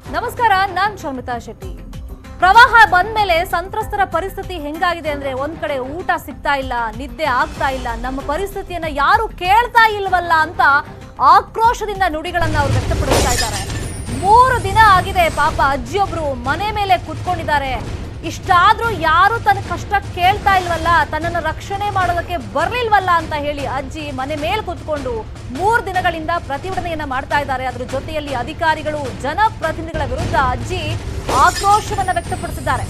ನಮಸ್ಕಾರ ನಾನ್ ಶಮಿತಾ ಶೆಟ್ಟಿ ಪ್ರವಾಹ ಬಂದ್ಮೇಲೆ ಸಂತ್ರಸ್ತರ ಪರಿಸ್ಥಿತಿ ಹೆಂಗಾಗಿದೆ ಅಂದ್ರೆ ಒಂದ್ ಕಡೆ ಊಟ ಸಿಗ್ತಾ ಇಲ್ಲ ನಿದ್ದೆ ಆಗ್ತಾ ಇಲ್ಲ ನಮ್ಮ ಪರಿಸ್ಥಿತಿಯನ್ನ ಯಾರು ಕೇಳ್ತಾ ಇಲ್ವಲ್ಲ ಅಂತ ಆಕ್ರೋಶದಿಂದ ನುಡಿಗಳನ್ನ ಅವ್ರು ವ್ಯಕ್ತಪಡಿಸ್ತಾ ಇದ್ದಾರೆ ಮೂರು ದಿನ ಆಗಿದೆ ಪಾಪ ಅಜ್ಜಿಯೊಬ್ರು ಮನೆ ಮೇಲೆ ಕುತ್ಕೊಂಡಿದ್ದಾರೆ ಇಷ್ಟಾದ್ರೂ ಯಾರು ತನ್ನ ಕಷ್ಟ ಕೇಳ್ತಾ ಇಲ್ವಲ್ಲ ತನ್ನನ್ನು ರಕ್ಷಣೆ ಮಾಡೋದಕ್ಕೆ ಬರ್ಲಿಲ್ವಲ್ಲ ಅಂತ ಹೇಳಿ ಅಜ್ಜಿ ಮನೆ ಮೇಲೆ ಕುತ್ಕೊಂಡು ಮೂರು ದಿನಗಳಿಂದ ಪ್ರತಿಭಟನೆಯನ್ನ ಮಾಡ್ತಾ ಇದ್ದಾರೆ ಅದ್ರ ಜೊತೆಯಲ್ಲಿ ಅಧಿಕಾರಿಗಳು ಜನಪ್ರತಿನಿಧಿಗಳ ವಿರುದ್ಧ ಅಜ್ಜಿ ಆಕ್ರೋಶವನ್ನ ವ್ಯಕ್ತಪಡಿಸಿದ್ದಾರೆ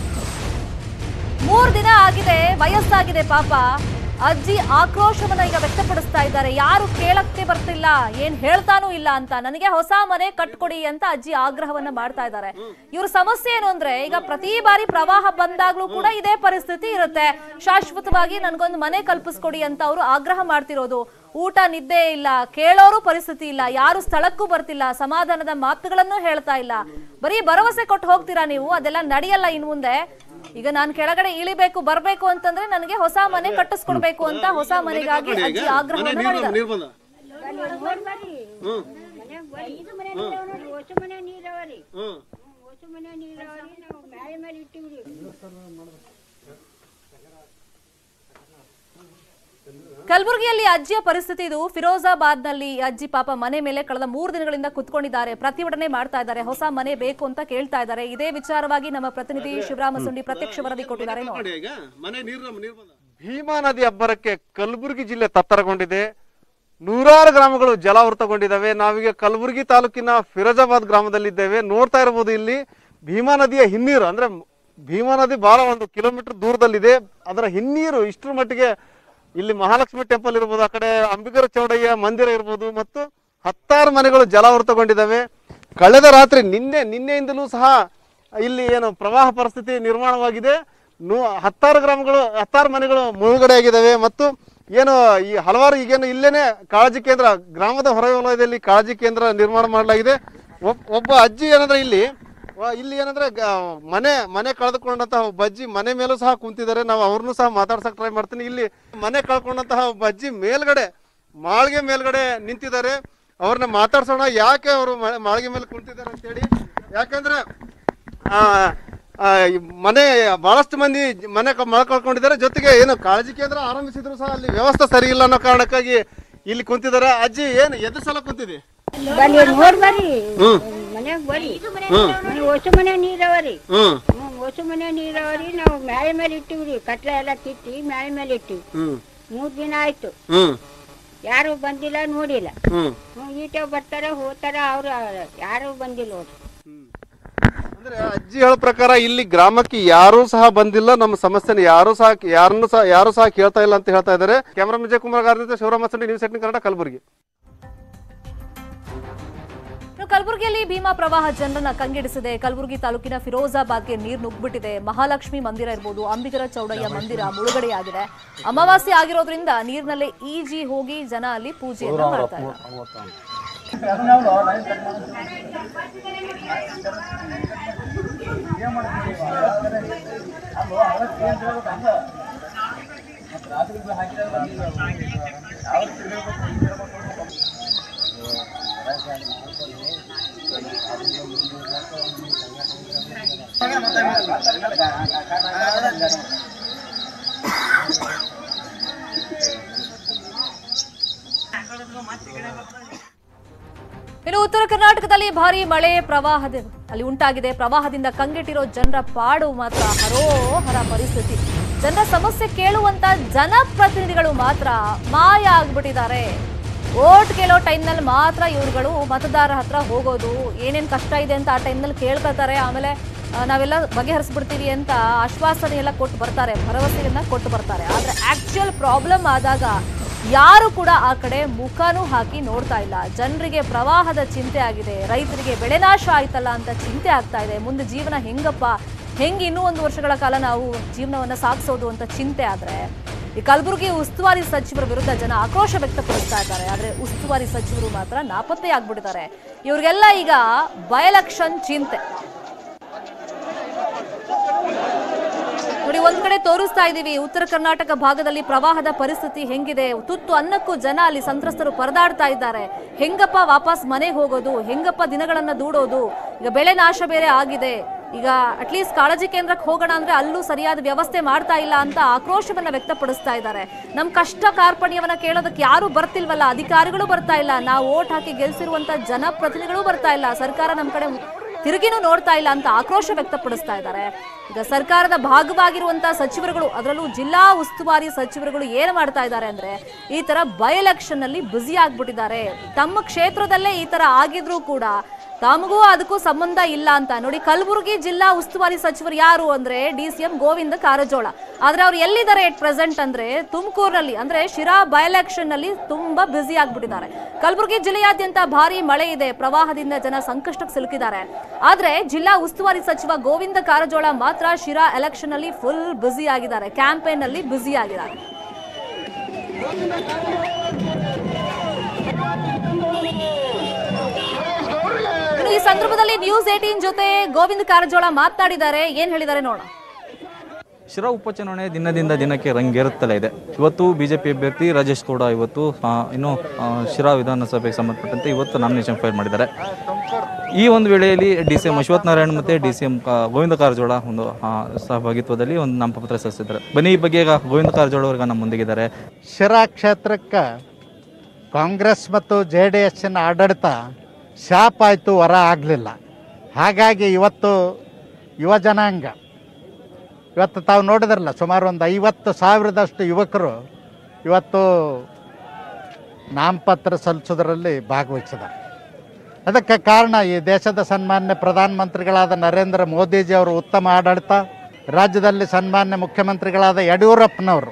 ಮೂರ್ ದಿನ ಆಗಿದೆ ವಯಸ್ಸಾಗಿದೆ ಪಾಪ ಅಜ್ಜಿ ಆಕ್ರೋಶವನ್ನ ಈಗ ವ್ಯಕ್ತಪಡಿಸ್ತಾ ಇದ್ದಾರೆ ಯಾರು ಕೇಳಕ್ಕೆ ಬರ್ತಿಲ್ಲ ಏನ್ ಹೇಳ್ತಾನೂ ಇಲ್ಲ ಅಂತ ನನಗೆ ಹೊಸ ಮನೆ ಕಟ್ಕೊಡಿ ಅಂತ ಅಜ್ಜಿ ಆಗ್ರಹವನ್ನ ಮಾಡ್ತಾ ಇದ್ದಾರೆ ಇವ್ರ ಸಮಸ್ಯೆ ಏನು ಅಂದ್ರೆ ಈಗ ಪ್ರತಿ ಬಾರಿ ಪ್ರವಾಹ ಬಂದಾಗ್ಲೂ ಕೂಡ ಇದೇ ಪರಿಸ್ಥಿತಿ ಇರುತ್ತೆ ಶಾಶ್ವತವಾಗಿ ನನ್ಗೊಂದು ಮನೆ ಕಲ್ಪಿಸ್ಕೊಡಿ ಅಂತ ಅವರು ಆಗ್ರಹ ಮಾಡ್ತಿರೋದು ಊಟ ನಿದ್ದೆ ಇಲ್ಲ ಕೇಳೋರು ಪರಿಸ್ಥಿತಿ ಇಲ್ಲ ಯಾರು ಸ್ಥಳಕ್ಕೂ ಬರ್ತಿಲ್ಲ ಸಮಾಧಾನದ ಮಾತುಗಳನ್ನು ಹೇಳ್ತಾ ಇಲ್ಲ ಬರೀ ಭರವಸೆ ಕೊಟ್ಟು ಹೋಗ್ತೀರಾ ನೀವು ಅದೆಲ್ಲ ನಡೆಯಲ್ಲ ಇನ್ ಮುಂದೆ ಈಗ ನಾನು ಕೆಳಗಡೆ ಇಳಿಬೇಕು ಬರ್ಬೇಕು ಅಂತಂದ್ರೆ ನನಗೆ ಹೊಸ ಮನೆ ಕಟ್ಟಿಸ್ಕೊಡ್ಬೇಕು ಅಂತ ಹೊಸ ಮನೆಗಾಗಿ ಅಜ್ಜಿ ಆಗ್ರಹವನ್ನು ಮಾಡಿದ್ದಾರೆ ನೀರು ಬಂದ ಹ್ಮ್ ಐದು ಮನೆ ನೀರವ ನೋಡಿ ಹೊಸ ಮನೆ ನೀರವರಿ ಹ್ಮ್ ಹೊಸ ಮನೆ ನೀರವರಿ ನಾವು ಮೇಲೆ ಮೇಲೆ ಇಟ್ಟಿವ್ರಿ ಕಲಬುರಗಿಯಲ್ಲಿ ಅಜ್ಜಿಯ ಪರಿಸ್ಥಿತಿ ಇದು ಫಿರೋಜಾಬಾದ್ ನಲ್ಲಿ ಅಜ್ಜಿ ಪಾಪ ಮನೆ ಮೇಲೆ ಕಳೆದ ಮೂರು ದಿನಗಳಿಂದ ಕುತ್ಕೊಂಡಿದ್ದಾರೆ ಪ್ರತಿಭಟನೆ ಮಾಡ್ತಾ ಇದ್ದಾರೆ ಹೊಸ ಮನೆ ಬೇಕು ಅಂತ ಕೇಳ್ತಾ ಇದ್ದಾರೆ ಇದೇ ವಿಚಾರವಾಗಿ ನಮ್ಮ ಪ್ರತಿನಿಧಿ ಶಿವರಾಮ ಸುಂಡಿ ಪ್ರತ್ಯಕ್ಷ ವರದಿ ಕೊಟ್ಟಿದ್ದಾರೆ ನೋಡಿ. ಮಾಡಿ ಈಗ ಮನೆ ನೀರು ನೀರು ಬಂದ ಭೀಮಾ ನದಿ ಅಬ್ಬರಕ್ಕೆ ಕಲಬುರಗಿ ಜಿಲ್ಲೆ ತತ್ತರಗೊಂಡಿದೆ ನೂರಾರು ಗ್ರಾಮಗಳು ಜಲಾವೃತಗೊಂಡಿದ್ದಾವೆ ನಾವೀಗ ಕಲಬುರಗಿ ತಾಲೂಕಿನ ಫಿರೋಜಾಬಾದ್ ಗ್ರಾಮದಲ್ಲಿದ್ದೇವೆ ನೋಡ್ತಾ ಇರಬಹುದು ಇಲ್ಲಿ ಭೀಮಾ ನದಿಯ ಹಿನ್ನೀರು ಅಂದ್ರೆ ಭೀಮಾ ನದಿ ಬಹಳ ಒಂದು ಕಿಲೋಮೀಟರ್ ದೂರದಲ್ಲಿದೆ ಅದರ ಹಿನ್ನೀರು ಇಷ್ಟರ ಮಟ್ಟಿಗೆ ಇಲ್ಲಿ ಮಹಾಲಕ್ಷ್ಮಿ ಟೆಂಪಲ್ ಇರ್ಬೋದು ಆ ಕಡೆ ಅಂಬಿಗರ ಚೌಡಯ್ಯ ಮಂದಿರ ಇರ್ಬೋದು ಮತ್ತು ಹತ್ತಾರು ಮನೆಗಳು ಜಲಾವೃತಗೊಂಡಿದ್ದಾವೆ ಕಳೆದ ರಾತ್ರಿ ನಿನ್ನೆ ನಿನ್ನೆಯಿಂದಲೂ ಸಹ ಇಲ್ಲಿ ಏನು ಪ್ರವಾಹ ಪರಿಸ್ಥಿತಿ ನಿರ್ಮಾಣವಾಗಿದೆ ನೂ ಹತ್ತಾರು ಗ್ರಾಮಗಳು ಹತ್ತಾರು ಮನೆಗಳು ಮುಳುಗಡೆ ಆಗಿದ್ದಾವೆ ಮತ್ತು ಏನು ಈ ಹಲವಾರು ಈಗೇನು ಇಲ್ಲೇನೆ ಕಾಳಜಿ ಕೇಂದ್ರ ಗ್ರಾಮದ ಹೊರವಲಯದಲ್ಲಿ ಕಾಳಜಿ ಕೇಂದ್ರ ನಿರ್ಮಾಣ ಮಾಡಲಾಗಿದೆ ಒಬ್- ಒಬ್ಬ ಅಜ್ಜಿ ಏನಂದ್ರೆ ಇಲ್ಲಿ ವ- ಇಲ್ಲಿ ಏನಂದ್ರೆ ಗ- ಮನೆ ಮನೆ ಕಳೆದುಕೊಂಡಂತಹ ಒಬ್ಬ ಅಜ್ಜಿ ಮನೆ ಮೇಲೂ ಸಹ ಕುಂತಿದ್ದಾರೆ ನಾವು ಅವ್ರನ್ನೂ ಸಹ ಮಾತಾಡ್ಸಕ್ ಟ್ರೈ ಮಾಡ್ತೀನಿ ಇಲ್ಲಿ ಮನೆ ಕಳ್ಕೊಂಡಂತಹ ಒಬ್ಬ ಅಜ್ಜಿ ಮೇಲ್ಗಡೆ ಮಾಳಿಗೆ ಮೇಲ್ಗಡೆ ನಿಂತಿದ್ದಾರೆ ಅವ್ರನ್ನ ಮಾತಾಡ್ಸೋಣ ಯಾಕೆ ಅವರು ಮಾಳಿಗೆ ಮೇಲೆ ಕುಂತಿದ್ದಾರೆ ಅಂತೇಳಿ ಯಾಕಂದ್ರೆ ಆ, ಆ, ಈ ಮನೆ ಬಹಳಷ್ಟು ಮಂದಿ ಮನೆ ಕ- ಮಳೆ ಕಳ್ಕೊಂಡಿದ್ದಾರೆ ಜೊತೆಗೆ ಏನು ಕಾಳಜಿ ಕೇಂದ್ರ ಆರಂಭಿಸಿದ್ರು ಸಹ ಅಲ್ಲಿ ವ್ಯವಸ್ಥೆ ಸರಿ ಇಲ್ಲ ಅನ್ನೋ ಕಾರಣಕ್ಕಾಗಿ ಇಲ್ಲಿ ಕುಂತಿದ್ದಾರೆ ಅಜ್ಜಿ ಏನು ಎದ್ದು ಸಲ ಕುಂತಿದೆ ಬನ್ನಿ ನೋಡ್ ಬರ್ರಿ ಹ್ಮ್ ಮನೆಗ್ ಬರ್ರಿ ಹ್ಮ್ ಮನೆ ಹೊಸ ಮನೆ ನೀರವರಿ ಹ್ಮ್ ಹ್ಮ್ ಹೊಸ ಮನೆ ನೀರವರಿ ನಾವು ಮೇಲೆ ಮೇಲೆ ಇಟ್ಟಿವ್ರಿ ಕಟ್ಲೆ ಎಲ್ಲ ಕಿತ್ತಿ ಮೇಲೆ ಮೇಲೆ ಇಟ್ಟಿವಿ ಹ್ಮ್ ಮೂರ್ ದಿನ ಆಯ್ತು ಹ್ಮ್ ಯಾರು ಬಂದಿಲ್ಲ ನೋಡಿಲ್ಲ ಹ್ಮ್ ಹ್ಮ್ ಈಟೆ ಬರ್ತಾರೆ ಹೋಗ್ತಾರ ಅವ್ರು ಯಾರು ಬಂದಿಲ್ಲ ನೋಡ್ರಿ ಅಂದ್ರೆ ಅಜ್ಜಿ ಹೇಳೋ ಪ್ರಕಾರ ಇಲ್ಲಿ ಗ್ರಾಮಕ್ಕೆ ಯಾರೂ ಸಹ ಬಂದಿಲ್ಲ ನಮ್ಮ ಸಮಸ್ಯೆನ ಯಾರು ಸಹ ಯಾರನ್ನು ಸಹ ಯಾರು ಸಹ ಕೇಳ್ತಾ ಇಲ್ಲ ಅಂತ ಹೇಳ್ತಾ ಇದ್ದಾರೆ ಕ್ಯಾಮ್ರಾ ವಿಜಯ್ ಕುಮಾರ್ ಗಾರ್ದಿಂದ ಶಿವರಾಮ ಸಂಡಿ ನ್ಯೂಸ್ ಏಟಿನ್ ಕನ್ನಡ ಕಲಬುರಗಿ ಇನ್ನು ಕಲಬುರಗಿಯಲ್ಲಿ ಭೀಮಾ ಪ್ರವಾಹ ಜನರನ್ನ ಕಂಗೆಡಿಸಿದೆ ಕಲಬುರಗಿ ತಾಲೂಕಿನ ಫಿರೋಜಾಬಾದ್ಗೆ ನೀರು ನುಗ್ಬಿಟ್ಟಿದೆ ಮಹಾಲಕ್ಷ್ಮಿ ಮಂದಿರ ಇರ್ಬೋದು ಅಂಬಿಗರ ಚೌಡಯ್ಯ ಮಂದಿರ ಮುಳುಗಡೆಯಾಗಿದೆ ಅಮಾವಾಸ್ಯೆ ಆಗಿರೋದ್ರಿಂದ ನೀರಿನಲ್ಲೇ ಈಜಿ ಹೋಗಿ ಜನ ಅಲ್ಲಿ ಪೂಜೆಯನ್ನ ಮಾಡ್ತಾ ಇದ್ದಾರೆ ಇನ್ನು ಉತ್ತರ ಕರ್ನಾಟಕದಲ್ಲಿ ಭಾರಿ ಮಳೆ ಪ್ರವಾಹದ ಅಲ್ಲಿ ಉಂಟಾಗಿದೆ ಪ್ರವಾಹದಿಂದ ಕಂಗೆಟ್ಟಿರೋ ಜನರ ಪಾಡು ಮಾತ್ರ ಹರೋಹರ ಪರಿಸ್ಥಿತಿ ಜನರ ಸಮಸ್ಯೆ ಕೇಳುವಂತ ಜನಪ್ರತಿನಿಧಿಗಳು ಮಾತ್ರ ಮಾಯ ಆಗ್ಬಿಟ್ಟಿದ್ದಾರೆ ಓಟ್ ಕೇಳೋ ಟೈಮ್ನಲ್ಲಿ ಮಾತ್ರ ಇವ್ರುಗಳು ಮತದಾರರ ಹತ್ರ ಹೋಗೋದು ಏನೇನ್ ಕಷ್ಟ ಇದೆ ಅಂತ ಆ ಟೈಮ್ನಲ್ಲಿ ಕೇಳ್ಕೊತಾರೆ ಆಮೇಲೆ ಆ, ನಾವೆಲ್ಲ ಬಗೆಹರಿಸ್ಬಿಡ್ತೀವಿ ಅಂತ ಆಶ್ವಾಸನೆ ಎಲ್ಲ ಕೊಟ್ಟು ಬರ್ತಾರೆ ಭರವಸೆಯನ್ನ ಕೊಟ್ಟು ಬರ್ತಾರೆ ಆದ್ರೆ ಆಕ್ಚುಯಲ್ ಪ್ರಾಬ್ಲಮ್ ಆದಾಗ ಯಾರು ಕೂಡ ಆ ಕಡೆ ಮುಖನೂ ಹಾಕಿ ನೋಡ್ತಾ ಇಲ್ಲ ಜನರಿಗೆ ಪ್ರವಾಹದ ಚಿಂತೆ ಆಗಿದೆ ರೈತರಿಗೆ ಬೆಳೆ ನಾಶ ಆಯ್ತಲ್ಲ ಅಂತ ಚಿಂತೆ ಆಗ್ತಾ ಇದೆ ಮುಂದೆ ಜೀವನ ಹೆಂಗಪ್ಪ ಹೆಂಗ್ ಇನ್ನೂ ಒಂದು ವರ್ಷಗಳ ಕಾಲ ನಾವು ಜೀವನವನ್ನ ಸಾಗಿಸೋದು ಅಂತ ಚಿಂತೆ ಆದ್ರೆ ಈ ಕಲಬುರಗಿ ಉಸ್ತುವಾರಿ ಸಚಿವರ ವಿರುದ್ಧ ಜನ ಆಕ್ರೋಶ ವ್ಯಕ್ತಪಡಿಸ್ತಾ ಇದ್ದಾರೆ ಆದ್ರೆ ಉಸ್ತುವಾರಿ ಸಚಿವರು ಮಾತ್ರ ನಾಪತ್ತೆ ಆಗ್ಬಿಟ್ಟಿದ್ದಾರೆ ಇವ್ರಿಗೆಲ್ಲ ಈಗ ಬೈ ಎಲೆಕ್ಷನ್ ಚಿಂತೆ ನೋಡಿ ಒಂದ್ ಕಡೆ ತೋರಿಸ್ತಾ ಇದೀವಿ ಉತ್ತರ ಕರ್ನಾಟಕ ಭಾಗದಲ್ಲಿ ಪ್ರವಾಹದ ಪರಿಸ್ಥಿತಿ ಹೆಂಗಿದೆ ತುತ್ತು ಅನ್ನಕ್ಕೂ ಜನ ಅಲ್ಲಿ ಸಂತ್ರಸ್ತರು ಪರದಾಡ್ತಾ ಇದ್ದಾರೆ ಹೆಂಗಪ್ಪ ವಾಪಸ್ ಮನೆಗೆ ಹೋಗೋದು ಹೆಂಗಪ್ಪ ದಿನಗಳನ್ನ ದೂಡೋದು ಈಗ ಬೆಳೆ ನಾಶ ಬೇರೆ ಆಗಿದೆ ಈಗ ಅಟ್ಲೀಸ್ಟ್ ಕಾಳಜಿ ಕೇಂದ್ರಕ್ಕೆ ಹೋಗೋಣ ಅಂದ್ರೆ ಅಲ್ಲೂ ಸರಿಯಾದ ವ್ಯವಸ್ಥೆ ಮಾಡ್ತಾ ಇಲ್ಲ ಅಂತ ಆಕ್ರೋಶವನ್ನ ವ್ಯಕ್ತಪಡಿಸ್ತಾ ಇದ್ದಾರೆ ನಮ್ ಕಷ್ಟ ಕಾರ್ಪಣ್ಯವನ್ನ ಕೇಳೋದಕ್ಕೆ ಯಾರು ಬರ್ತಿಲ್ವಲ್ಲ ಅಧಿಕಾರಿಗಳು ಬರ್ತಾ ಇಲ್ಲ ನಾವು ಓಟ್ ಹಾಕಿ ಗೆಲ್ಸಿರುವಂತ ಜನಪ್ರತಿನಿಧಿಗಳು ಬರ್ತಾ ಇಲ್ಲ ಸರ್ಕಾರ ನಮ್ ಕಡೆ ತಿರುಗಿನೂ ನೋಡ್ತಾ ಇಲ್ಲ ಅಂತ ಆಕ್ರೋಶ ವ್ಯಕ್ತಪಡಿಸ್ತಾ ಇದ್ದಾರೆ ಈಗ ಸರ್ಕಾರದ ಭಾಗವಾಗಿರುವಂತಹ ಸಚಿವರುಗಳು ಅದರಲ್ಲೂ ಜಿಲ್ಲಾ ಉಸ್ತುವಾರಿ ಸಚಿವರುಗಳು ಏನು ಮಾಡ್ತಾ ಇದ್ದಾರೆ ಅಂದ್ರೆ ಈ ತರ ಬೈ ಎಲೆಕ್ಷನ್ ನಲ್ಲಿ ಬ್ಯುಸಿ ಆಗ್ಬಿಟ್ಟಿದ್ದಾರೆ ತಮ್ಮ ಕ್ಷೇತ್ರದಲ್ಲೇ ಈ ತರ ಆಗಿದ್ರು ಕೂಡ ತಮಗೂ ಅದಕ್ಕೂ ಸಂಬಂಧ ಇಲ್ಲ ಅಂತ ನೋಡಿ ಕಲಬುರಗಿ ಜಿಲ್ಲಾ ಉಸ್ತುವಾರಿ ಸಚಿವರು ಯಾರು ಅಂದ್ರೆ D C M Govinda Karjol ಆದ್ರೆ ಅವ್ರು ಎಲ್ಲಿದ್ದಾರೆ ಎಟ್ ಪ್ರೆಸೆಂಟ್ ಅಂದ್ರೆ ತುಮಕೂರಿನಲ್ಲಿ ಅಂದ್ರೆ ಶಿರಾ ಬೈ ಎಲೆಕ್ಷನ್ ನಲ್ಲಿ ತುಂಬಾ ಬ್ಯುಸಿ ಆಗ್ಬಿಟ್ಟಿದ್ದಾರೆ ಕಲಬುರಗಿ ಜಿಲ್ಲೆಯಾದ್ಯಂತ ಭಾರಿ ಮಳೆ ಇದೆ ಪ್ರವಾಹದಿಂದ ಜನ ಸಂಕಷ್ಟಕ್ಕೆ ಸಿಲುಕಿದ್ದಾರೆ ಆದ್ರೆ ಜಿಲ್ಲಾ ಉಸ್ತುವಾರಿ ಸಚಿವ ಗೋವಿಂದ ಕಾರಜೋಳ ಮಾತ್ರ ಶಿರಾ ಎಲೆಕ್ಷನ್ ಅಲ್ಲಿ ಫುಲ್ ಬ್ಯುಸಿ ಆಗಿದ್ದಾರೆ ಕ್ಯಾಂಪೇನ್ ಅಲ್ಲಿ ಬ್ಯುಸಿ ಆಗಿದ್ದಾರೆ ಇನ್ನು ಈ ಸಂದರ್ಭದಲ್ಲಿ ನ್ಯೂಸ್ ಏಟೀನ್ ಜೊತೆ ಗೋವಿಂದ ಕಾರಜೋಳ ಮಾತನಾಡಿದ್ದಾರೆ ಏನ್ ಹೇಳಿದ್ದಾರೆ ನೋಡೋಣ ಶಿರಾ ಉಪಚುನಾವಣೆ ದಿನದಿಂದ ದಿನಕ್ಕೆ ರಂಗೇರುತ್ತಲೇ ಇದೆ ಇವತ್ತು ಬಿಜೆಪಿ ಅಭ್ಯರ್ಥಿ ರಾಜೇಶ್ ಗೌಡ ಇವತ್ತು ಆ, ಇನ್ನು ಆ, ಶಿರಾ ವಿಧಾನಸಭೆಗೆ ಸಂಬಂಧಪಟ್ಟಂತೆ ಇವತ್ತು ನಾಮಿನೇಷನ್ ಫೈಲ್ ಮಾಡಿದ್ದಾರೆ ಈ ಒಂದು ವೇಳೆಯಲ್ಲಿ D C M Ashwath Narayan ಮತ್ತು D C M Govinda Karjol ಒಂದು ಆ, ಸಹಭಾಗಿತ್ವದಲ್ಲಿ ಒಂದು ನಾಮಪತ್ರ ಸಲ್ಲಿಸಿದ್ದಾರೆ ಬನ್ನಿ ಈ ಬಗ್ಗೆ ಈಗ ಗೋವಿಂದ ಕಾರಜೋಳ ಅವ್ರಿಗೆ ನಮ್ಮ ಮುಂದಿಗಿದ್ದಾರೆ ಶಿರಾ ಕ್ಷೇತ್ರಕ್ಕೆ ಕಾಂಗ್ರೆಸ್ ಮತ್ತು ಜೆ ಡಿ ಎಸ್ಸಿನ ಆಡಳಿತ ಶಾಪ್ ಆಯಿತು ಹೊರ ಆಗಲಿಲ್ಲ ಹಾಗಾಗಿ ಇವತ್ತು ಯುವ ಜನಾಂಗ ಇವತ್ತು ತಾವು ನೋಡಿದ್ರಲ್ಲ ಸುಮಾರು ಒಂದು ಐವತ್ತು ಸಾವಿರದಷ್ಟು ಯುವಕರು ಇವತ್ತು ನಾಮಪತ್ರ ಸಲ್ಲಿಸೋದ್ರಲ್ಲಿ ಭಾಗವಹಿಸಿದ್ದಾರೆ ಅದಕ್ಕೆ ಕಾರಣ ಈ ದೇಶದ ಸನ್ಮಾನ್ಯ ಪ್ರಧಾನಮಂತ್ರಿಗಳಾದ ನರೇಂದ್ರ ಮೋದಿಜಿಯವರು ಉತ್ತಮ ಆಡಳಿತ ರಾಜ್ಯದಲ್ಲಿ ಸನ್ಮಾನ್ಯ ಮುಖ್ಯಮಂತ್ರಿಗಳಾದ ಯಡಿಯೂರಪ್ಪನವರು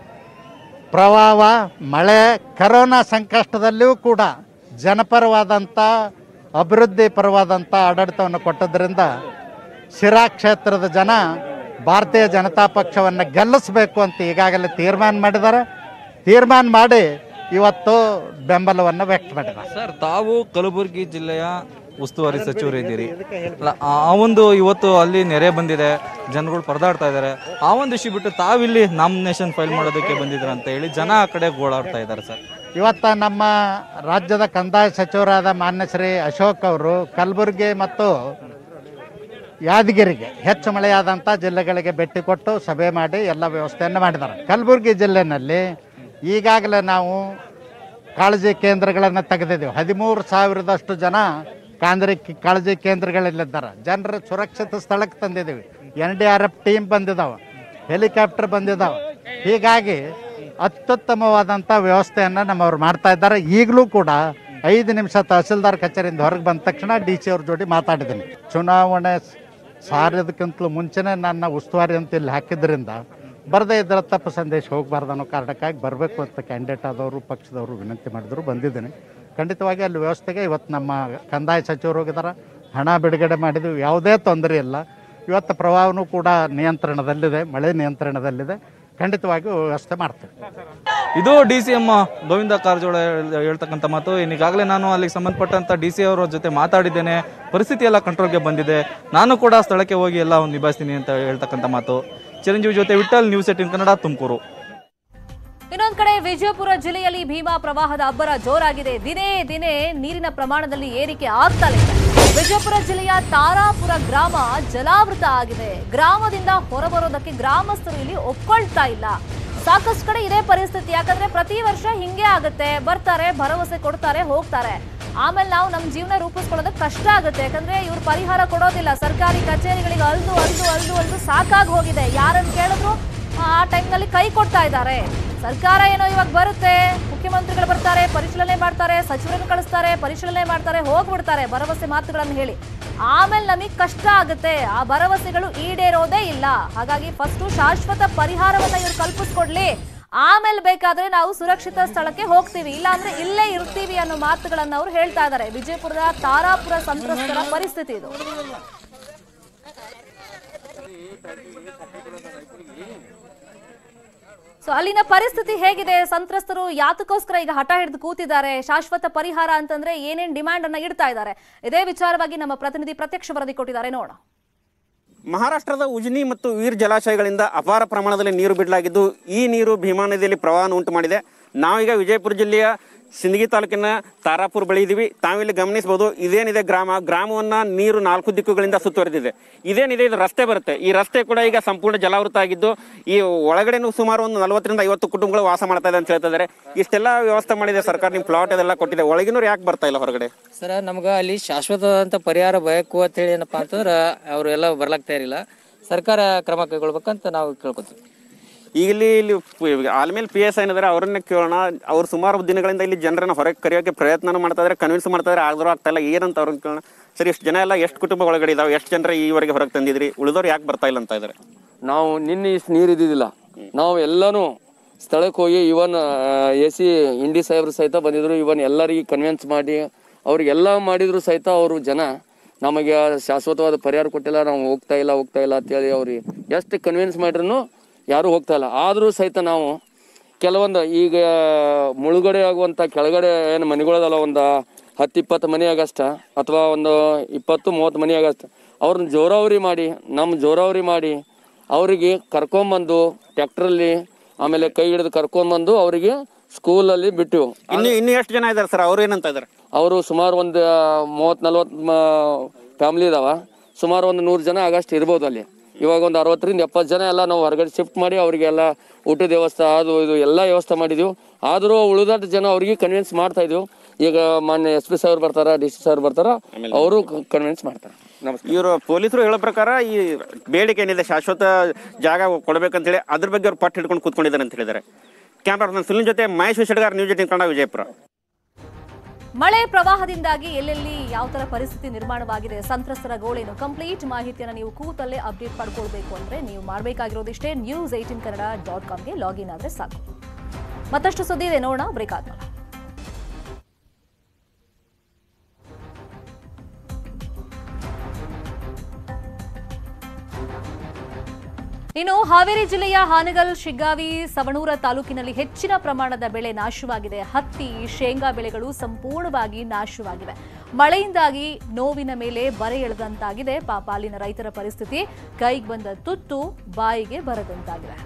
ಪ್ರವಾಹ ಮಳೆ ಕರೋನಾ ಸಂಕಷ್ಟದಲ್ಲಿಯೂ ಕೂಡ ಜನಪರವಾದಂಥ ಅಭಿವೃದ್ಧಿ ಪರವಾದಂಥ ಆಡಳಿತವನ್ನು ಕೊಟ್ಟದ್ರಿಂದ ಶಿರಾ ಕ್ಷೇತ್ರದ ಜನ ಭಾರತೀಯ ಜನತಾ ಪಕ್ಷವನ್ನು ಗೆಲ್ಲಿಸಬೇಕು ಅಂತ ಈಗಾಗಲೇ ತೀರ್ಮಾನ ಮಾಡಿದ್ದಾರೆ ತೀರ್ಮಾನ ಮಾಡಿ ಇವತ್ತು ಬೆಂಬಲವನ್ನು ವ್ಯಕ್ತ ಮಾಡಿದ್ದಾರೆ ಸರ್ ತಾವು ಕಲಬುರಗಿ ಜಿಲ್ಲೆಯ ಉಸ್ತುವಾರಿ ಸಚಿವರು ಇದ್ದೀರಿ ಅಲ್ಲ, ಆ ಒಂದು ಇವತ್ತು ಅಲ್ಲಿ ನೆರೆ ಬಂದಿದೆ ಜನಗಳು ಪರದಾಡ್ತಾ ಇದ್ದಾರೆ ಆ ಒಂದು ಇಶ್ಯೂ ಬಿಟ್ಟು ತಾವಿಲ್ಲಿ ನಾಮಿನೇಷನ್ ಫೈಲ್ ಮಾಡೋದಕ್ಕೆ ಬಂದಿದ್ರ ಅಂತ ಹೇಳಿ ಜನ ಆ ಕಡೆ ಗೋಳಾಡ್ತಾ ಇದ್ದಾರೆ ಸರ್ ಇವತ್ತು ನಮ್ಮ ರಾಜ್ಯದ ಕಂದಾಯ ಸಚಿವರಾದ ಮಾನ್ಯ ಶ್ರೀ ಅಶೋಕ್ ಅವರು ಕಲಬುರಗಿ ಮತ್ತು ಯಾದಗಿರಿಗೆ ಹೆಚ್ಚು ಮಳೆಯಾದಂಥ ಜಿಲ್ಲೆಗಳಿಗೆ ಭೇಟಿ ಕೊಟ್ಟು ಸಭೆ ಮಾಡಿ ಎಲ್ಲ ವ್ಯವಸ್ಥೆಯನ್ನು ಮಾಡಿದ್ದಾರೆ ಕಲಬುರಗಿ ಜಿಲ್ಲೆಯಲ್ಲಿ ಈಗಾಗಲೇ ನಾವು ಕಾಳಜಿ ಕೇಂದ್ರಗಳನ್ನು ತೆಗೆದಿದ್ದೀವಿ ಹದಿಮೂರು ಸಾವಿರದಷ್ಟು ಜನ ಕಾಂದ್ರಿ ಕಾಳಜಿ ಕೇಂದ್ರಗಳಲ್ಲಿದ್ದಾರೆ ಜನರ ಸುರಕ್ಷಿತ ಸ್ಥಳಕ್ಕೆ ತಂದಿದ್ದೀವಿ N D R F team ಬಂದಿದ್ದಾವೆ ಹೆಲಿಕಾಪ್ಟರ್ ಬಂದಿದ್ದಾವೆ ಹೀಗಾಗಿ ಅತ್ಯುತ್ತಮವಾದಂಥ ವ್ಯವಸ್ಥೆಯನ್ನು ನಮ್ಮವ್ರು ಮಾಡ್ತಾ ಇದ್ದಾರೆ ಈಗಲೂ ಕೂಡ ಐದು ನಿಮಿಷ ತಹಸೀಲ್ದಾರ್ ಕಚೇರಿಯಿಂದ ಹೊರಗೆ ಬಂದ ತಕ್ಷಣ ಡಿ ಸಿ ಅವ್ರ ಜೋಡಿ ಮಾತಾಡಿದ್ದೀನಿ ಚುನಾವಣೆ ಸಾರೋದಕ್ಕಿಂತಲೂ ಮುಂಚೆನೇ ನನ್ನ ಉಸ್ತುವಾರಿ ಅಂತ ಇಲ್ಲಿ ಹಾಕಿದ್ರಿಂದ ಬರದೇ ಇದ್ರೆ ತಪ್ಪು ಸಂದೇಶ ಹೋಗಬಾರ್ದು ಅನ್ನೋ ಕಾರಣಕ್ಕಾಗಿ ಬರಬೇಕು ಅಂತ ಕ್ಯಾಂಡಿಡೇಟ್ ಆದವರು ಪಕ್ಷದವರು ವಿನಂತಿ ಮಾಡಿದ್ರು ಬಂದಿದ್ದೀನಿ ಖಂಡಿತವಾಗಿ ಅಲ್ಲಿ ವ್ಯವಸ್ಥೆಗೆ ಇವತ್ತು ನಮ್ಮ ಕಂದಾಯ ಸಚಿವರು ಹೋಗಿದ್ದಾರೆ ಹಣ ಬಿಡುಗಡೆ ಮಾಡಿದ್ವಿ ಯಾವುದೇ ತೊಂದರೆ ಇಲ್ಲ ಇವತ್ತು ಪ್ರವಾಹನೂ ಕೂಡ ನಿಯಂತ್ರಣದಲ್ಲಿದೆ ಮಳೆ ನಿಯಂತ್ರಣದಲ್ಲಿದೆ ಖಂಡಿತವಾಗಿಯೂ ವ್ಯವಸ್ಥೆ ಮಾಡ್ತೀವಿ ಇದು D C M Govinda Karjol ಹೇಳ್- ಹೇಳ್ತಕ್ಕಂಥ ಮಾತು ಇನ್ನು ಈಗಾಗಲೇ ನಾನು ಅಲ್ಲಿಗೆ ಸಂಬಂಧಪಟ್ಟಂತ ಡಿ ಸಿ ಅವರ ಜೊತೆ ಮಾತಾಡಿದ್ದೇನೆ ಪರಿಸ್ಥಿತಿ ಎಲ್ಲ ಕಂಟ್ರೋಲ್ಗೆ ಬಂದಿದೆ ನಾನು ಕೂಡ ಸ್ಥಳಕ್ಕೆ ಹೋಗಿ ಎಲ್ಲ ಒಂದು ನಿಭಾಯಿಸ್ತೀನಿ ಅಂತ ಹೇಳ್ತಕ್ಕಂಥ ಮಾತು ಚಿರಂಜೀವಿ ಜೊತೆ ವಿಠಲ್ ನ್ಯೂಸ್ ಏಟಿನ್ ಕನ್ನಡ ತುಮಕೂರು ಇನ್ನೊಂದ್ ಕಡೆ ವಿಜಯಪುರ ಜಿಲ್ಲೆಯಲ್ಲಿ ಭೀಮಾ ಪ್ರವಾಹದ ಅಬ್ಬರ ಜೋರಾಗಿದೆ ದಿನೇ ದಿನೇ ನೀರಿನ ಪ್ರಮಾಣದಲ್ಲಿ ಏರಿಕೆ ಆಗ್ತಲೇ ಇದೆ ವಿಜಯಪುರ ಜಿಲ್ಲೆಯ ತಾರಾಪುರ ಗ್ರಾಮ ಜಲಾವೃತ ಆಗಿದೆ ಗ್ರಾಮದಿಂದ ಹೊರಬರೋದಕ್ಕೆ ಗ್ರಾಮಸ್ಥರು ಇಲ್ಲಿ ಒಪ್ಕೊಳ್ತಾ ಇಲ್ಲ ಸಾಕಷ್ಟು ಕಡೆ ಇದೇ ಪರಿಸ್ಥಿತಿ ಯಾಕಂದ್ರೆ ಪ್ರತಿ ವರ್ಷ ಹಿಂಗೆ ಆಗುತ್ತೆ ಬರ್ತಾರೆ ಭರವಸೆ ಕೊಡ್ತಾರೆ ಹೋಗ್ತಾರೆ ಆಮೇಲೆ ನಾವು ನಮ್ಮ ಜೀವನ ರೂಪಿಸ್ಕೊಳ್ಳೋದಕ್ಕೆ ಕಷ್ಟ ಆಗುತ್ತೆ ಯಾಕಂದ್ರೆ ಇವ್ರು ಪರಿಹಾರ ಕೊಡೋದಿಲ್ಲ ಸರ್ಕಾರಿ ಕಚೇರಿಗಳಿಗೆ ಅಲ್ದು ಅಲ್ದು ಅಲ್ದು ಅಲ್ದು ಸಾಕಾಗಿ ಹೋಗಿದೆ ಯಾರನ್ನು ಕೇಳಿದ್ರು ಆ ಟೈಮ್ನಲ್ಲಿ ಕೈ ಕೊಡ್ತಾ ಇದ್ದಾರೆ ಸರ್ಕಾರ ಏನೋ ಇವಾಗ ಬರುತ್ತೆ ಮುಖ್ಯಮಂತ್ರಿಗಳು ಬರ್ತಾರೆ ಪರಿಶೀಲನೆ ಮಾಡ್ತಾರೆ ಸಚಿವರನ್ನು ಕಳಿಸ್ತಾರೆ ಪರಿಶೀಲನೆ ಮಾಡ್ತಾರೆ ಹೋಗ್ಬಿಡ್ತಾರೆ ಭರವಸೆ ಮಾತುಗಳನ್ನು ಹೇಳಿ ಆಮೇಲೆ ನಮಗೆ ಕಷ್ಟ ಆಗುತ್ತೆ ಆ ಭರವಸೆಗಳು ಈಡೇರೋದೇ ಇಲ್ಲ ಹಾಗಾಗಿ ಫಸ್ಟು ಶಾಶ್ವತ ಪರಿಹಾರವನ್ನ ಇವ್ರು ಕಲ್ಪಿಸ್ಕೊಡ್ಲಿ ಆಮೇಲೆ ಬೇಕಾದ್ರೆ ನಾವು ಸುರಕ್ಷಿತ ಸ್ಥಳಕ್ಕೆ ಹೋಗ್ತೀವಿ ಇಲ್ಲ ಅಂದ್ರೆ ಇಲ್ಲೇ ಇರ್ತೀವಿ ಅನ್ನೋ ಮಾತುಗಳನ್ನ ಅವ್ರು ಹೇಳ್ತಾ ಇದ್ದಾರೆ ವಿಜಯಪುರದ ತಾರಾಪುರ ಸಂತ್ರಸ್ತರ ಪರಿಸ್ಥಿತಿ ಇದು ಸೊ ಅಲ್ಲಿನ ಪರಿಸ್ಥಿತಿ ಹೇಗಿದೆ ಸಂತ್ರಸ್ತರು ಯಾತಕ್ಕೋಸ್ಕರ ಈಗ ಹಠ ಹಿಡಿದು ಕೂತಿದ್ದಾರೆ ಶಾಶ್ವತ ಪರಿಹಾರ ಅಂತಂದ್ರೆ ಏನೇನ್ ಡಿಮ್ಯಾಂಡ್ ಅನ್ನ ಇಡ್ತಾ ಇದ್ದಾರೆ ಇದೇ ವಿಚಾರವಾಗಿ ನಮ್ಮ ಪ್ರತಿನಿಧಿ ಪ್ರತ್ಯಕ್ಷ ವರದಿ ಕೊಟ್ಟಿದ್ದಾರೆ ನೋಡೋಣ ಮಹಾರಾಷ್ಟ್ರದ ಉಜ್ನಿ ಮತ್ತು ವೀರ್ ಜಲಾಶಯಗಳಿಂದ ಅಪಾರ ಪ್ರಮಾಣದಲ್ಲಿ ನೀರು ಬಿಡಲಾಗಿದ್ದು ಈ ನೀರು ಭೀಮಾ ನದಿಯಲ್ಲಿ ಪ್ರವಾಹ ಉಂಟು ಮಾಡಿದೆ ನಾವೀಗ ವಿಜಯಪುರ ಜಿಲ್ಲೆಯ ಸಿಂದಗಿ ತಾಲೂಕಿನ ತಾರಾಪುರ ಬಳಿ ಇದೀವಿ ತಾವಿಲ್ಲಿ ಗಮನಿಸಬಹುದು ಇದೇನಿದೆ ಗ್ರಾಮ ಗ್ರಾಮವನ್ನ ನೀರು ನಾಲ್ಕು ದಿಕ್ಕುಗಳಿಂದ ಸುತ್ತುವರೆದಿದೆ ಇದೇನಿದೆ ಇದು ರಸ್ತೆ ಬರುತ್ತೆ ಈ ರಸ್ತೆ ಕೂಡ ಈಗ ಸಂಪೂರ್ಣ ಜಲಾವೃತ ಆಗಿದ್ದು ಈ ಒಳಗಡೆನೂ ಸುಮಾರು ಒಂದು ನಲವತ್ತರಿಂದ ಐವತ್ತು ಕುಟುಂಬಗಳು ವಾಸ ಮಾಡ್ತಾ ಇದೆ ಅಂತ ಹೇಳ್ತಾ ಇದ್ದಾರೆ ಇಷ್ಟೆಲ್ಲ ವ್ಯವಸ್ಥೆ ಮಾಡಿದೆ ಸರ್ಕಾರ ನಿಮ್ಮ ಪ್ಲಾಟ್ ಅದೆಲ್ಲ ಕೊಟ್ಟಿದೆ ಒಳಗಿನವ್ರು ಯಾಕೆ ಬರ್ತಾ ಇಲ್ಲ ಹೊರಗಡೆ ಸರ ನಮ್ಗೆ ಅಲ್ಲಿ ಶಾಶ್ವತವಾದಂಥ ಪರಿಹಾರ ಬೇಕು ಅಂತೇಳಿ ಏನಪ್ಪ ಅಂತಂದ್ರೆ ಅವರು ಎಲ್ಲ ಬರ್ಲಾಗ್ತಾ ಇರಲಿಲ್ಲ ಸರ್ಕಾರ ಕ್ರಮ ಕೈಗೊಳ್ಬೇಕಂತ ನಾವು ಕೇಳ್ಕೊತೀವಿ ಈಗ ಇಲ್ಲಿ ಇಲ್ಲಿ ಆಲ್ಮೇಲೆ ಪಿ ಎಸ್ ಏನಿದ್ದಾರೆ ಅವ್ರನ್ನ ಕೇಳೋಣ ಅವ್ರು ಸುಮಾರು ದಿನಗಳಿಂದ ಇಲ್ಲಿ ಜನರನ್ನ ಹೊರಗೆ ಕರೆಯೋಕೆ ಪ್ರಯತ್ನ ಮಾಡ್ತಾ ಇದ್ದಾರೆ ಕನ್ವಿನ್ಸ್ ಮಾಡ್ತಾ ಇದ್ದಾರೆ ಆದ್ರೂ ಆಗ್ತಾ ಇಲ್ಲ ಏನಂತ ಅವ್ರನ್ನ ಕೇಳೋಣ ಸರ್ ಇಷ್ಟು ಜನ ಎಲ್ಲ ಎಷ್ಟು ಕುಟುಂಬ ಒಳಗಡೆ ಇದಾವೆ ಎಷ್ಟು ಜನರ ಈವರೆಗೆ ಹೊರಗೆ ತಂದಿದ್ರಿ ಉಳಿದವ್ರು ಯಾಕೆ ಬರ್ತಾ ಇಲ್ಲ ಅಂತ ಇದ್ದಾರೆ ನಾವು ನಿನ್ನೆ ಇಷ್ಟು ನೀರು ಇದ್ದಿದ್ದಿಲ್ಲ ನಾವು ಎಲ್ಲನೂ ಸ್ಥಳಕ್ಕೆ ಹೋಗಿ ಇವನ್ ಎ ಸಿ ಇಂಡಿ ಸಾಹೇಬ್ರು ಸಹಿತ ಬಂದಿದ್ರು ಇವನ್ ಎಲ್ಲರಿಗೆ ಕನ್ವಿನ್ಸ್ ಮಾಡಿ ಅವ್ರಿಗೆಲ್ಲ ಮಾಡಿದ್ರು ಸಹಿತ ಅವರು ಜನ ನಮಗೆ ಶಾಶ್ವತವಾದ ಪರಿಹಾರ ಕೊಟ್ಟಿಲ್ಲ ನಾವು ಹೋಗ್ತಾ ಇಲ್ಲ ಹೋಗ್ತಾ ಇಲ್ಲ ಅಂತೇಳಿ ಅವ್ರಿಗೆ ಎಷ್ಟು ಕನ್ವಿನ್ಸ್ ಮಾಡ್ರೂ ಯಾರೂ ಹೋಗ್ತಾ ಇಲ್ಲ ಆದರೂ ಸಹಿತ ನಾವು ಕೆಲವೊಂದು ಈಗ ಮುಳುಗಡೆ ಆಗುವಂಥ ಕೆಳಗಡೆ ಏನು ಮನೆಗಳದಲ್ಲ ಒಂದು ಹತ್ತು ಇಪ್ಪತ್ತು ಮನೆ ಆಗಷ್ಟ ಅಥವಾ ಒಂದು ಇಪ್ಪತ್ತು ಮೂವತ್ತು ಮನೆ ಆಗಷ್ಟ ಅವ್ರನ್ನ ಜೋರಾವರಿ ಮಾಡಿ ನಮ್ಮ ಜೋರಾವರಿ ಮಾಡಿ ಅವರಿಗೆ ಕರ್ಕೊಂಬಂದು ಟ್ಯಾಕ್ಟ್ರಲ್ಲಿ ಆಮೇಲೆ ಕೈ ಹಿಡಿದು ಕರ್ಕೊಂಬಂದು ಅವರಿಗೆ ಸ್ಕೂಲಲ್ಲಿ ಬಿಟ್ಟಿವು ಇನ್ನು ಇನ್ನು ಎಷ್ಟು ಜನ ಇದ್ದಾರೆ ಸರ್ ಅವ್ರು ಏನಂತ ಇದ್ದಾರೆ ಅವರು ಸುಮಾರು ಒಂದು ಮೂವತ್ತು ನಲ್ವತ್ತು ಫ್ಯಾಮ್ಲಿ ಇದಾವ ಸುಮಾರು ಒಂದು ನೂರು ಜನ ಆಗಷ್ಟು ಇರ್ಬೋದು ಅಲ್ಲಿ ಇವಾಗ ಒಂದು ಅರವತ್ತರಿಂದ ಎಪ್ಪತ್ತು ಜನ ಎಲ್ಲ ನಾವು ಹೊರಗಡೆ ಶಿಫ್ಟ್ ಮಾಡಿ ಅವರಿಗೆಲ್ಲ ಊಟದ ವ್ಯವಸ್ಥೆ ಅದು ಇದು ಎಲ್ಲ ವ್ಯವಸ್ಥೆ ಮಾಡಿದೀವಿ ಆದರೂ ಉಳಿದಟ್ಟು ಜನ ಅವ್ರಿಗೆ ಕನ್ವಿನ್ಸ್ ಮಾಡ್ತಾ ಇದೀವಿ ಈಗ ಮಾನ್ಯ ಎಸ್ ಪಿ ಸಾಹೇಬ್ರು ಬರ್ತಾರ ಡಿ ಸಿ ಸಾಹೇಬ್ರು ಬರ್ತಾರ ಅವರು ಕನ್ವಿನ್ಸ್ ಮಾಡ್ತಾರೆ ನಮಸ್ಕಾರ ಇವರು ಪೊಲೀಸರು ಹೇಳೋ ಪ್ರಕಾರ ಈ ಬೇಡಿಕೆ ಏನಿದೆ ಶಾಶ್ವತ ಜಾಗ ಕೊಡಬೇಕಂತೇಳಿ ಅದ್ರ ಬಗ್ಗೆ ಅವ್ರು ಪಟ್ಟು ಹಿಡ್ಕೊಂಡು ಕೂತ್ಕೊಂಡಿದ್ದಾರೆ ಅಂತ ಹೇಳಿದ್ದಾರೆ ಕ್ಯಾಮ್ರಾ ಸುನಿಲ್ ಜೊತೆ ಮಹೇಶ್ ವಿಷಡ್ಗಾರ್ ನ್ಯೂಸ್ ಏಟಿನ್ ಕನ್ನಡ ವಿಜಯಪುರ ಮಳೆ ಪ್ರವಾಹದಿಂದಾಗಿ ಎಲ್ಲೆಲ್ಲಿ ಯಾವ ತರ ಪರಿಸ್ಥಿತಿ ನಿರ್ಮಾಣವಾಗಿದೆ ಸಂತ್ರಸ್ತರ ಗೋಳೇನು ಕಂಪ್ಲೀಟ್ ಮಾಹಿತಿಯನ್ನು ನೀವು ಕೂತಲ್ಲೇ ಅಪ್ಡೇಟ್ ಪಡ್ಕೊಳ್ಬೇಕು ಅಂದ್ರೆ ನೀವು ಮಾಡಬೇಕಾಗಿರೋದಿಷ್ಟೇ ನ್ಯೂಸ್ ಏಟಿನ್ ಕನ್ನಡ ಡಾಟ್ ಕಾಮ್ಗೆ ಲಾಗಿನ್ ಆದ್ರೆ ಸಾಕು ಮತ್ತಷ್ಟು ಸುದ್ದಿ ಇದೆ ನೋಡೋಣ ಬ್ರೇಕ್ ಆದ್ಮೇಲೆ ಇನ್ನು ಹಾವೇರಿ ಜಿಲ್ಲೆಯ ಹಾನಗಲ್ ಶಿಗ್ಗಾವಿ ಸವಣೂರ ತಾಲೂಕಿನಲ್ಲಿ ಹೆಚ್ಚಿನ ಪ್ರಮಾಣದ ಬೆಳೆ ನಾಶವಾಗಿದೆ ಹತ್ತಿ ಶೇಂಗಾ ಬೆಳೆಗಳು ಸಂಪೂರ್ಣವಾಗಿ ನಾಶವಾಗಿವೆ ಮಳೆಯಿಂದಾಗಿ ನೋವಿನ ಮೇಲೆ ಬರೆ ಎಳೆದಂತಾಗಿದೆ ಪಾಪ ಅಲ್ಲಿನ ರೈತರ ಪರಿಸ್ಥಿತಿ ಕೈಗೆ ಬಂದ ತುತ್ತು ಬಾಯಿಗೆ ಬರದಂತಾಗಿದೆ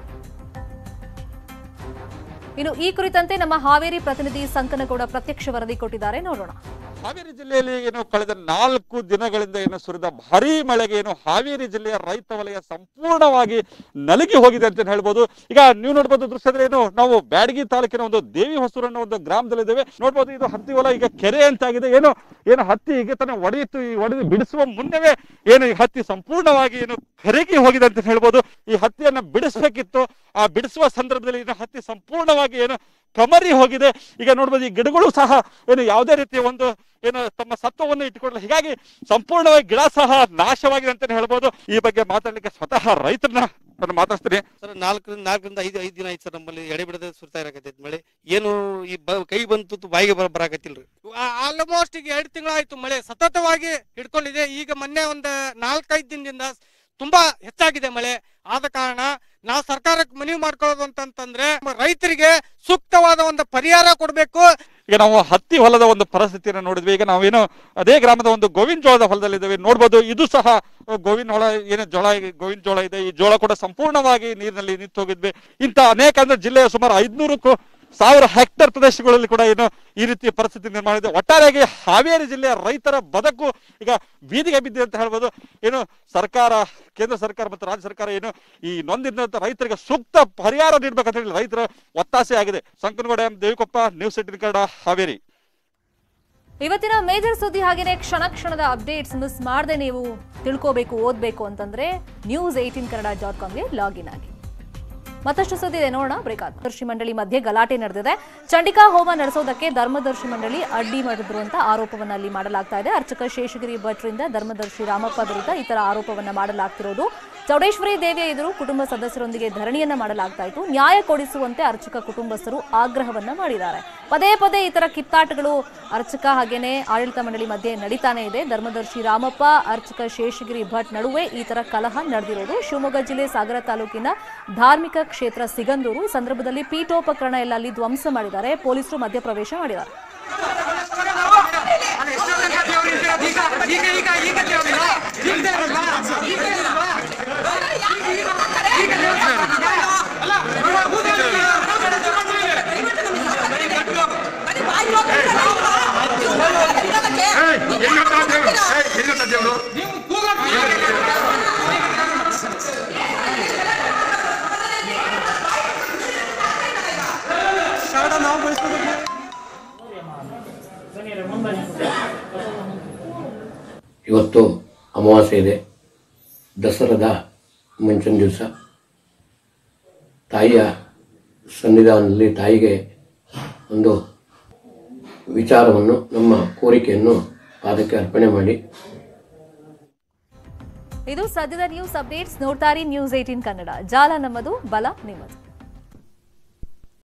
ಇನ್ನು ಈ ಕುರಿತಂತೆ ನಮ್ಮ ಹಾವೇರಿ ಪ್ರತಿನಿಧಿ ಸಂಕನಗೌಡ ಪ್ರತ್ಯಕ್ಷ ವರದಿ ಕೊಟ್ಟಿದ್ದಾರೆ ನೋಡೋಣ ಹಾವೇರಿ ಜಿಲ್ಲೆಯಲ್ಲಿ ಏನು ಕಳೆದ ನಾಲ್ಕು ದಿನಗಳಿಂದ ಏನು ಸುರಿದ ಭಾರೀ ಮಳೆಗೆ ಏನು ಹಾವೇರಿ ಜಿಲ್ಲೆಯ ರೈತ ವಲಯ ಸಂಪೂರ್ಣವಾಗಿ ನಲಗಿ ಹೋಗಿದೆ ಅಂತ ಹೇಳ್ಬೋದು ಈಗ ನೀವು ನೋಡ್ಬೋದು ದೃಶ್ಯದಲ್ಲಿ ಏನು ನಾವು ಬ್ಯಾಡಗಿ ತಾಲೂಕಿನ ಒಂದು ದೇವಿ ಹೊಸೂರು ಅನ್ನೋ ಒಂದು ಗ್ರಾಮದಲ್ಲಿದ್ದೇವೆ ನೋಡ್ಬೋದು ಇದು ಹತ್ತಿ ಹೊಲ ಈಗ ಕೆರೆ ಅಂತಾಗಿದೆ ಏನು ಏನು ಹತ್ತಿ ಈಗ ತಾನೇ ಒಡೆಯಿತು ಈ ಒಡೆದು ಬಿಡಿಸುವ ಮುನ್ನವೇ ಏನು ಈ ಹತ್ತಿ ಸಂಪೂರ್ಣವಾಗಿ ಏನು ಕರಗಿ ಹೋಗಿದೆ ಅಂತ ಹೇಳ್ಬೋದು ಈ ಹತ್ತಿಯನ್ನ ಬಿಡಿಸ್ಬೇಕಿತ್ತು ಆ ಬಿಡಿಸುವ ಸಂದರ್ಭದಲ್ಲಿ ಏನು ಹತ್ತಿ ಸಂಪೂರ್ಣವಾಗಿ ಏನು ಕಮರಿ ಹೋಗಿದೆ ಈಗ ನೋಡ್ಬೋದು ಈ ಗಿಡಗಳು ಸಹ ಏನು ಯಾವುದೇ ರೀತಿಯ ಒಂದು ಏನು ತಮ್ಮ ಸತ್ವವನ್ನು ಇಟ್ಟುಕೊಳ್ಳಲ್ಲ ಹೀಗಾಗಿ ಸಂಪೂರ್ಣವಾಗಿ ಗಿಡ ಸಹ ನಾಶವಾಗಿದೆ ಅಂತಾನೆ ಹೇಳ್ಬೋದು ಈ ಬಗ್ಗೆ ಮಾತಾಡ್ಲಿಕ್ಕೆ ಸ್ವತಃ ರೈತರನ್ನ ನಾನು ಮಾತಾಡ್ತೀನಿ ಸರ್ ನಾಲ್ಕರಿಂದ ನಾಲ್ಕರಿಂದ ಐದು ಐದು ದಿನ ಆಯ್ತು ಸರ್ ನಮ್ಮಲ್ಲಿ ಎಡೆ ಬಿಡದೆ ಸುರ್ತಾ ಇರಕತ್ತೈತಿ ಮಳೆ ಏನು ಈ ಬ- ಕೈ ಬಂತು ಬಾಯಿಗೆ ಬರ ಬರಾಕತ್ತಿಲ್ರಿ ಆಲ್ಮೋಸ್ಟ್ ಈಗ ಎರಡು ತಿಂಗಳಾಯ್ತು ಮಳೆ ಸತತವಾಗಿ ಹಿಡ್ಕೊಂಡಿದೆ ಈಗ ಮೊನ್ನೆ ಒಂದು ನಾಲ್ಕೈದು ದಿನದಿಂದ ತುಂಬಾ ಹೆಚ್ಚಾಗಿದೆ ಮಳೆ ಆದ ಕಾರಣ ನಾವು ಸರ್ಕಾರಕ್ಕೆ ಮನವಿ ಮಾಡ್ಕೊಳ್ಳೋದು ಅಂತಂತಂದ್ರೆ ರೈತರಿಗೆ ಸೂಕ್ತವಾದ ಒಂದು ಪರಿಹಾರ ಕೊಡಬೇಕು ಈಗ ನಾವು ಹತ್ತಿ ಹೊಲದ ಒಂದು ಪರಿಸ್ಥಿತಿಯನ್ನು ನೋಡಿದ್ವಿ ಈಗ ನಾವೇನು ಅದೇ ಗ್ರಾಮದ ಒಂದು ಗೋವಿನ ಜೋಳದ ಹೊಲದಲ್ಲಿದ್ದೇವೆ ನೋಡ್ಬೋದು ಇದು ಸಹ ಗೋವಿನ ಹೊಲ ಏನು ಜೋಳ ಗೋವಿನ ಜೋಳ ಇದೆ ಈ ಜೋಳ ಕೂಡ ಸಂಪೂರ್ಣವಾಗಿ ನೀರಿನಲ್ಲಿ ನಿಂತು ಹೋಗಿದ್ವಿ ಇಂಥ ಅನೇಕ ಅಂದ್ರೆ ಜಿಲ್ಲೆಯ ಸುಮಾರು ಐದ್ನೂರಕ್ಕೂ ಸಾವಿರ ಹೆಕ್ಟರ್ ಪ್ರದೇಶಗಳಲ್ಲಿ ಕೂಡ ಏನು ಈ ರೀತಿಯ ಪರಿಸ್ಥಿತಿ ನಿರ್ಮಾಣ ಇದೆ ಒಟ್ಟಾರೆಯಾಗಿ ಹಾವೇರಿ ಜಿಲ್ಲೆಯ ರೈತರ ಬದುಕು ಈಗ ಬೀದಿಗೆ ಬಿದ್ದಿದೆ ಅಂತ ಹೇಳ್ಬೋದು ಏನು ಸರ್ಕಾರ ಕೇಂದ್ರ ಸರ್ಕಾರ ಮತ್ತು ರಾಜ್ಯ ಸರ್ಕಾರ ಏನು ಈ ನೊಂದಿದ್ದಂತ ರೈತರಿಗೆ ಸೂಕ್ತ ಪರಿಹಾರ ನೀಡ್ಬೇಕಂತ ಹೇಳಿ ರೈತರ ಒತ್ತಾಸೆ ಆಗಿದೆ Sankanagouda M Devikoppa news eighteen Kannada Haveri ಇವತ್ತಿನ ಮೇಜರ್ ಸುದ್ದಿ ಹಾಗೇನೆ ಕ್ಷಣ ಕ್ಷಣದ ಅಪ್ಡೇಟ್ಸ್ ಮಿಸ್ ಮಾಡದೆ ನೀವು ತಿಳ್ಕೋಬೇಕು ಓದಬೇಕು ಅಂತಂದ್ರೆ ನ್ಯೂಸ್ ಏಯ್ಟೀನ್ ಕನ್ನಡ ಡಾಟ್ ಕಾಮ್ಗೆ ಲಾಗಿನ್ ಆಗಿ ಮತ್ತಷ್ಟು ಸುದ್ದಿ ಇದೆ ನೋಡೋಣ ಬ್ರೇಕ್ ಧರ್ಷಿ ಮಂಡಳಿ ಮಧ್ಯೆ ಗಲಾಟೆ ನಡೆದಿದೆ ಚಂಡಿಕಾ ಹೋಮ ನಡೆಸೋದಕ್ಕೆ ಧರ್ಮದರ್ಶಿ ಮಂಡಳಿ ಅಡ್ಡಿ ಮಾಡಿದ್ರು ಅಂತ ಆರೋಪವನ್ನ ಅಲ್ಲಿ ಮಾಡಲಾಗ್ತಾ ಇದೆ ಅರ್ಚಕ ಶೇಷಗಿರಿ ಭಟ್ರಿಂದ ಧರ್ಮದರ್ಶಿ ರಾಮಪ್ಪ ವಿರುದ್ಧ ಈ ತರ ಆರೋಪವನ್ನ ಮಾಡಲಾಗ್ತಿರೋದು ಚೌಡೇಶ್ವರಿ ದೇವಿಯ ಎದುರು ಕುಟುಂಬ ಸದಸ್ಯರೊಂದಿಗೆ ಧರಣಿಯನ್ನ ಮಾಡಲಾಗ್ತಾ ಇತ್ತು ನ್ಯಾಯ ಕೊಡಿಸುವಂತೆ ಅರ್ಚಕ ಕುಟುಂಬಸ್ಥರು ಆಗ್ರಹವನ್ನ ಮಾಡಿದ್ದಾರೆ ಪದೇ ಪದೇ ಈ ತರ ಕಿತ್ತಾಟಗಳು ಅರ್ಚಕ ಹಾಗೇನೆ ಆಡಳಿತ ಮಂಡಳಿ ಮಧ್ಯೆ ನಡೀತಾನೆ ಇದೆ ಧರ್ಮದರ್ಶಿ ರಾಮಪ್ಪ ಅರ್ಚಕ ಶೇಷಗಿರಿ ಭಟ್ ನಡುವೆ ಈ ತರ ಕಲಹ ನಡೆದಿರೋದು ಶಿವಮೊಗ್ಗ ಜಿಲ್ಲೆ ಸಾಗರ ತಾಲೂಕಿನ ಧಾರ್ಮಿಕ ಕ್ಷೇತ್ರ ಸಿಗಂದೂರು ಈ ಸಂದರ್ಭದಲ್ಲಿ ಪೀಠೋಪಕರಣ ಎಲ್ಲ ಅಲ್ಲಿ ಧ್ವಂಸ ಮಾಡಿದ್ದಾರೆ ಪೊಲೀಸರು ಮಧ್ಯಪ್ರವೇಶ ಮಾಡಿದ್ದಾರೆ ಅಲ್ಲ ಇವತ್ತು ಅಮಾವಾಸ್ಯೆ ಇದೆ ದಸರಾದ ಮುಂಚಿನ ದಿವಸ ತಾಯಿಯ ಸನ್ನಿಧಾನದಲ್ಲಿ ತಾಯಿಗೆ ಒಂದು ವಿಚಾರವನ್ನು ನಮ್ಮ ಕೋರಿಕೆಯನ್ನು ಪಾದಕ್ಕೆ ಅರ್ಪಣೆ ಮಾಡಿ ಇದು ಸದ್ಯದ ನ್ಯೂಸ್ ಅಪ್ಡೇಟ್ಸ್ ನೋಡ್ತಾರಿ ನ್ಯೂಸ್ ಏಟೀನ್ ಕನ್ನಡ ಜಾಲ ನಮ್ಮದು ಬಲ ನಿಮ್ಮದು